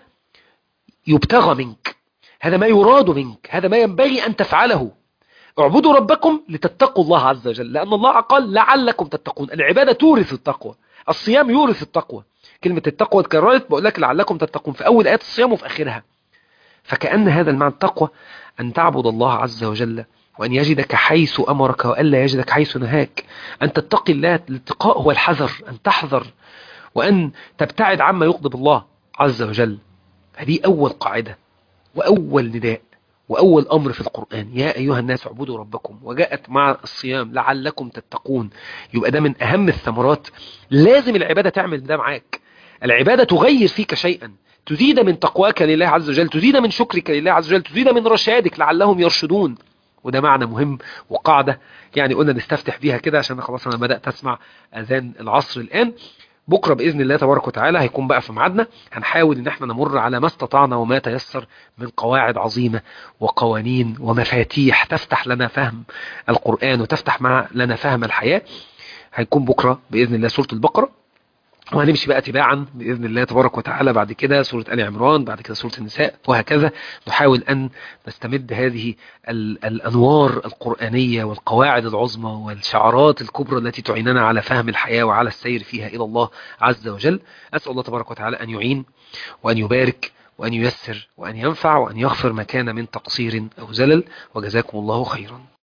يبتغى منك هذا ما يراد منك هذا ما ينبغي أن تفعله اعبدوا ربكم لتتقوا الله عز وجل لأن الله قال لعلكم تتقون العبادة تورث التقوى الصيام يورث التقوى كلمة التقوى اتكررت بقول لك لعلكم تتقون في أول آيات الصيام وفي آخرها فكأن هذا المعنى التقوى أن تعبد الله عز وجل وأن يجدك حيث أمرك وألا يجدك حيث نهاك أن تتقي الله الاتقاء هو الحذر أن تحذر وأن تبتعد عما يغضب الله عز وجل هذه أول قاعدة وأول نداء وأول أمر في القرآن يا أيها الناس اعبدوا ربكم وجاءت مع الصيام لعلكم تتقون يبقى ده من أهم الثمرات لازم العبادة تعمل ده معاك العبادة تغير فيك شيئا تزيد من تقواك لله عز وجل تزيد من شكرك لله عز وجل تزيد من رشادك لعلهم يرشدون وده معنى مهم وقاعدة يعني قلنا نستفتح بيها كده عشان خلاص أنا بدأت أسمع أذان العصر الآن بكرة بإذن الله تبارك وتعالى هيكون بقى في ميعادنا هنحاول ان احنا نمر على ما استطعنا وما تيسر من قواعد عظيمة وقوانين ومفاتيح تفتح لنا فهم القرآن وتفتح مع لنا فهم الحياة هيكون بكرة بإذن الله سورة البقرة وهنمشي بقى تباعا بإذن الله تبارك وتعالى بعد كده سورة آل عمران بعد كده سورة النساء وهكذا نحاول أن نستمد هذه الأنوار القرآنية والقواعد العظمى والشعارات الكبرى التي تعيننا على فهم الحياة وعلى السير فيها إلى الله عز وجل أسأل الله تبارك وتعالى أن يعين وأن يبارك وأن ييسر وأن ينفع وأن يغفر ما كان من تقصير أو زلل وجزاكم الله خيرا